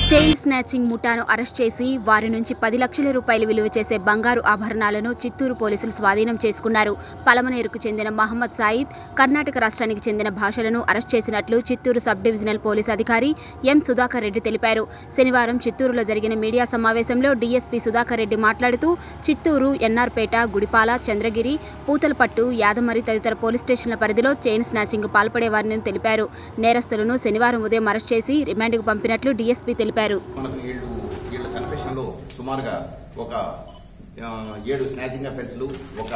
chain snatching ముఠాను arrest చేసి వారి నుంచి పది లక్షల రూపాయలు విలువ చేసే బంగారు ఆభరణాలను చిత్తూరు పోలీసులు స్వాధీనం చేసుకున్నారు పలమనేరుకు చెందిన మహమ్మద్ సాయిద్ కర్ణాటక రాష్ట్రానికి చెందిన భాషలను అరెస్ట్ చేసినట్లు చిత్తూరు సబ్ డివిజనల్ పోలీస్ అధికారి ఎం సుధాకర్ రెడ్డి తెలిపారు శనివారం చిత్తూరులో జరిగిన మీడియా సమావేశంలో డీఎస్పీ సుధాకర్ రెడ్డి మాట్లాడుతూ చిత్తూరు ఎన్ఆర్పేట గుడిపాల చంద్రగిరి పూతలపట్టు యాదమరి తదితర పోలీస్ స్టేషన్ల పరిధిలో చైన్ స్నాచింగ్ పాల్పడేవారని తెలిపారు నేరస్తులను శనివారం ఉదయం అరెస్ట్ చేసి రిమాండ్కు పంపినట్లు డీఎస్పీ తెలిపారు మనకు వీళ్ళు వీళ్ళ కన్ఫెషన్లో సుమారుగా ఒక ఆ, ఏడు స్నాచింగ్ అఫెన్స్లు ఒక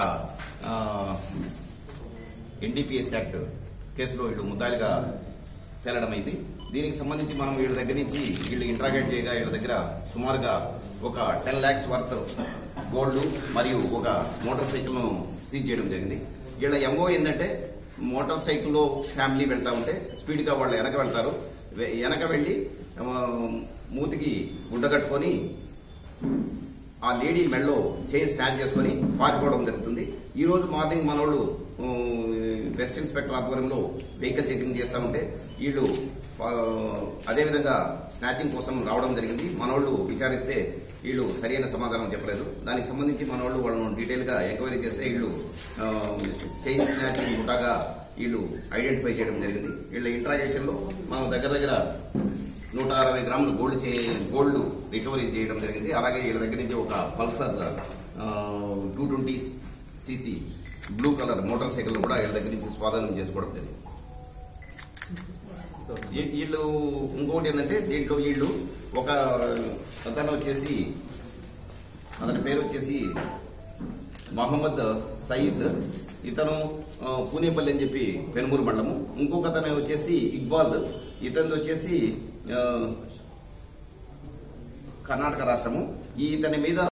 ఎన్డీపీఎస్ యాక్ట్ కేసులో వీళ్ళు ముద్దాయిలుగా తేలడమైంది దీనికి సంబంధించి మనం వీళ్ళ దగ్గర నుంచి వీళ్ళు ఇంట్రాగేట్ చేయగా వీళ్ళ దగ్గర సుమారుగా ఒక టెన్ ల్యాక్స్ వర్త్ గోల్డ్ మరియు ఒక మోటార్ సైకిల్ను సీజ్ చేయడం జరిగింది వీళ్ళ ఎంఓ ఏంటంటే మోటార్ సైకిల్లో ఫ్యామిలీ వెళ్తా ఉంటే స్పీడ్గా వాళ్ళు వెనక వెళ్తారు వె- వెనక వెళ్ళి ఆ, మూతికి గుడ్డ కట్టుకొని ఆ లేడీ మెడలో చేయి స్టాండ్ చేసుకొని పారిపోవడం జరుగుతుంది ఈ రోజు మార్నింగ్ మనోళ్ళు ఆ, వెస్ట్ ఇన్స్పెక్టర్ ఆధ్వర్యంలో వెహికల్ చెకింగ్ చేస్తూ ఉంటే వీళ్ళు ఆ, అదేవిధంగా స్నాచింగ్ కోసం రావడం జరిగింది మనోళ్ళు విచారిస్తే వీళ్ళు సరైన సమాధానం చెప్పలేదు దానికి సంబంధించి మనోళ్ళు వాళ్ళను డీటెయిల్ గా ఎంక్వైరీ చేస్తే వీళ్ళు ఆ, చైన్ స్నాచింగ్ ముఠాగా వీళ్ళు ఐడెంటిఫై చేయడం జరిగింది వీళ్ళ ఇంట్రాగేషన్ లో మనం దగ్గర దగ్గర నూట అరవై గ్రాములు గోల్డ్ చే గోల్డ్ రికవరీ చేయడం జరిగింది అలాగే వీళ్ళ దగ్గర నుంచి ఒక Pulsar two twenty CC blue colour motorcycle కూడా వీళ్ళ దగ్గర నుంచి స్వాధీనం చేసుకోవడం జరిగింది వీ- వీళ్ళు ఇంకొకటి ఏంటంటే దీంట్లో వీళ్ళు ఒక అతను వచ్చేసి అతని పేరు వచ్చేసి మహమ్మద్ సయీద్ ఇతను ఆ, పూనేపల్లి అని చెప్పి పెనుమూరు మండలము ఇంకొక అతను వచ్చేసి ఇక్బాల్ ఇతనిది వచ్చేసి ఆ, కర్ణాటక రాష్ట్రము ఈ ఇతని మీద